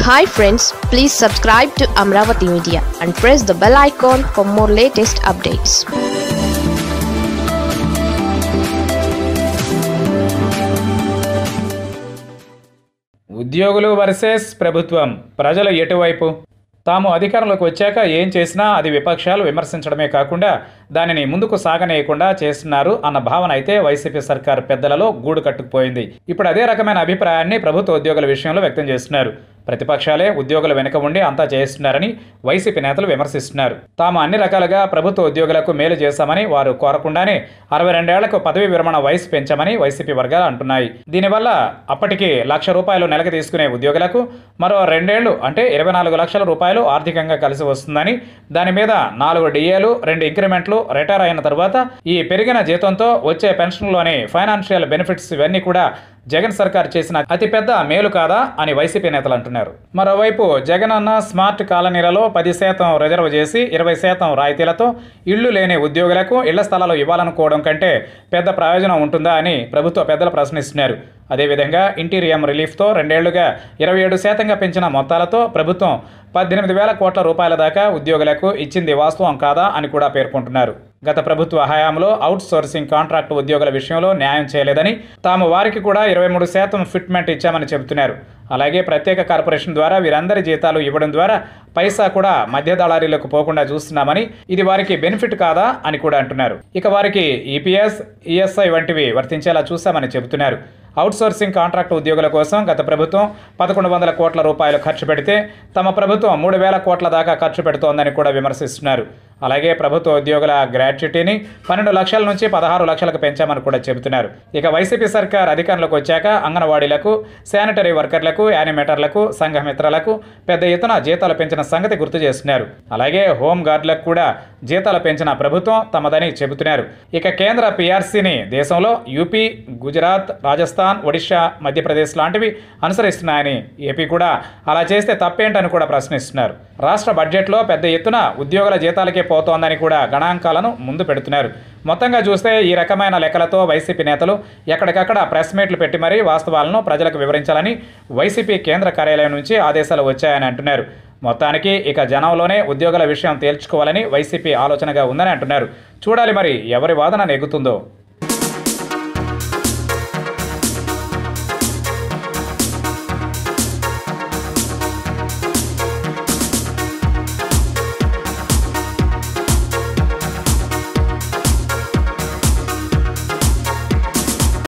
hi friends please subscribe to Amaravati media and press the bell icon for more latest updates ఉద్యోగులు versus ప్రభుత్వం ప్రజలు ఎటువైపు తాము అధికారంలోకి వచ్చాక ఏం చేసినా అది విపక్షాలు విమర్శించడమే కాకుండా దానిని ముందుకు సాగనేయకుండా చేస్తున్నారు అన్న భావన అయితే వైసీపీ సర్కార్ పెద్దలలో గూడు కట్టుకుపోయింది ఇప్పుడు అదే రకమైన అభిప్రాయాన్ని ప్రభుత్వ ఉద్యోగుల విషయంలో వ్యక్తం చేస్తున్నారు ప్రతిపక్షాలే ఉద్యోగుల వెనుక ఉండి అంతా చేస్తున్నారని వైసీపీ నేతలు విమర్శిస్తున్నారు తాము అన్ని రకాలుగా ప్రభుత్వ ఉద్యోగులకు మేలు చేశామని వారు కోరకుండానే అరవై రెండేళ్లకు పదవీ విరమణ వయసు పెంచామని వైసీపీ వర్గాలు అంటున్నాయి దీనివల్ల అప్పటికి లక్ష రూపాయలు నెలకు తీసుకునే ఉద్యోగులకు మరో రెండేళ్లు అంటే ఇరవై నాలుగు లక్షల రూపాయలు ఆర్థికంగా కలిసి వస్తుందని దాని మీద నాలుగు డిఏలు రెండు ఇంక్రిమెంట్లు రిటైర్ అయిన తర్వాత ఈ పెరిగిన జీతంతో వచ్చే పెన్షన్లోని ఫైనాన్షియల్ బెనిఫిట్స్ ఇవన్నీ కూడా జగన్ సర్కార్ చేసిన అతిపెద్ద మేలు కాదా అని వైసీపీ నేతలు అంటున్నారు మరోవైపు జగన్ అన్న స్మార్ట్ కాలనీలలో పది శాతం రిజర్వ్ చేసి ఇరవై శాతం రాయితీలతో ఇళ్లు లేని ఉద్యోగులకు ఇళ్ల స్థలాలు ఇవ్వాలనుకోవడం కంటే పెద్ద ప్రయోజనం ఉంటుందా అని ప్రభుత్వ పెద్దలు ప్రశ్నిస్తున్నారు అదేవిధంగా ఇంటీరియం రిలీఫ్తో రెండేళ్లుగా ఇరవై ఏడు శాతంగా పెంచిన మొత్తాలతో ప్రభుత్వం పద్దెనిమిది వేల కోట్ల రూపాయల దాకా ఉద్యోగులకు ఇచ్చింది వాస్తవం కాదా అని కూడా పేర్కొంటున్నారు గత ప్రభుత్వ హయాంలో అవుట్ సోర్సింగ్ కాంట్రాక్ట్ ఉద్యోగుల విషయంలో న్యాయం చేయలేదని తాము వారికి కూడా ఇరవై మూడు శాతం ఫిట్మెంట్ ఇచ్చామని చెబుతున్నారు అలాగే ప్రత్యేక కార్పొరేషన్ ద్వారా వీరందరి జీతాలు ఇవ్వడం ద్వారా పైసా కూడా మధ్య దళారీలకు పోకుండా చూస్తున్నామని ఇది వారికి బెనిఫిట్ కాదా అని కూడా అంటున్నారు ఇక వారికి ఈపీఎస్ ఈఎస్ఐ వంటివి వర్తించేలా చూశామని చెబుతున్నారు అవుట్సోర్సింగ్ కాంట్రాక్ట్ ఉద్యోగుల కోసం గత ప్రభుత్వం పదకొండు వందల కోట్ల రూపాయలు ఖర్చు పెడితే తమ ప్రభుత్వం మూడు వేల కోట్ల దాకా ఖర్చు పెడుతోందని కూడా విమర్శిస్తున్నారు అలాగే ప్రభుత్వ ఉద్యోగుల గ్రాట్యుటీని పన్నెండు లక్షల నుంచి పదహారు లక్షలకు పెంచామని కూడా చెబుతున్నారు ఇక వైసీపీ సర్కార్ అధికారంలోకి వచ్చాక అంగన్వాడీలకు శానిటరీ వర్కర్లకు యానిమేటర్లకు సంఘమిత్రలకు పెద్ద ఎత్తున జీతాలు పెంచిన సంగతి గుర్తు చేస్తున్నారు అలాగే హోం గార్డులకు కూడా జీతాలు పెంచిన ప్రభుత్వం తమదని చెబుతున్నారు ఇక కేంద్ర పీఆర్సీని దేశంలో యూపీ గుజరాత్ రాజస్థాన్ ఒడిశా మధ్యప్రదేశ్ లాంటివి అనుసరిస్తున్నాయని ఏపీ కూడా అలా చేస్తే తప్పేంటని కూడా ప్రశ్నిస్తున్నారు రాష్ట్ర బడ్జెట్లో పెద్ద ఎత్తున ఉద్యోగుల జీతాలకే పోతోందని కూడా గణాంకాలను ముందు పెడుతున్నారు మొత్తంగా చూస్తే ఈ రకమైన లెక్కలతో వైసీపీ నేతలు ఎక్కడికక్కడ ప్రెస్ మీట్లు పెట్టి మరీ వాస్తవాలను ప్రజలకు వివరించాలని వైసీపీ కేంద్ర కార్యాలయం నుంచి ఆదేశాలు వచ్చాయని అంటున్నారు మొత్తానికి ఇక జనంలోనే ఉద్యోగుల విషయం తేల్చుకోవాలని వైసీపీ ఆలోచనగా ఉందని అంటున్నారు చూడాలి మరి ఎవరి వాదన నెగ్గుతుందో